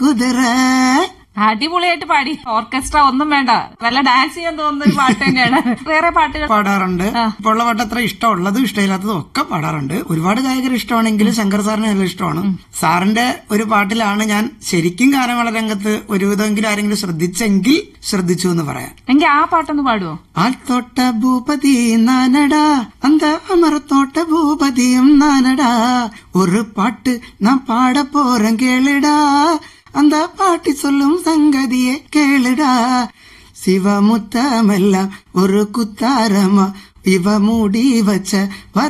കുതിര അടിപൊളിയായിട്ട് പാടി ഓർക്കസ്ട്ര ഒന്നും വേണ്ട നല്ല ഡാൻസ് ചെയ്യാൻ തോന്നുന്ന ഒരു പാട്ട് തന്നെയാണ് വേറെ പാട്ടുകൾ പാടാറുണ്ട് ഇപ്പോൾ ഉള്ള പാട്ട് അത്ര ഇഷ്ടമുള്ളതും ഇഷ്ടമില്ലാത്തതും ഒക്കെ പാടാറുണ്ട് ഒരുപാട് ഗായകർ ഇഷ്ടമാണെങ്കിലും ശങ്കർ സാറിന് നല്ല ഇഷ്ടമാണ് സാറിന്റെ ഒരു പാട്ടിലാണ് ഞാൻ ശരിക്കും ഗാനമേള രംഗത്ത് ഒരുവിധമെങ്കിലും ആരെങ്കിലും ശ്രദ്ധിച്ചെങ്കിൽ ശ്രദ്ധിച്ചു എന്ന് പറയാം എങ്കിൽ ആ പാട്ടൊന്ന് പാടുവോ ആൾത്തോട്ട ഭൂപതി നാനടാ அந்த அமரத்தோட்ட பூபதியும் நானடா ஒரு பாட்டு நான் பாட போறேன் கேளுடா அந்த பாட்டி சொல்லும் சங்கதியை கேளுடா சிவமுத்தமெல்லாம் ஒரு குத்தாரமா இவ மூடி வச்ச வர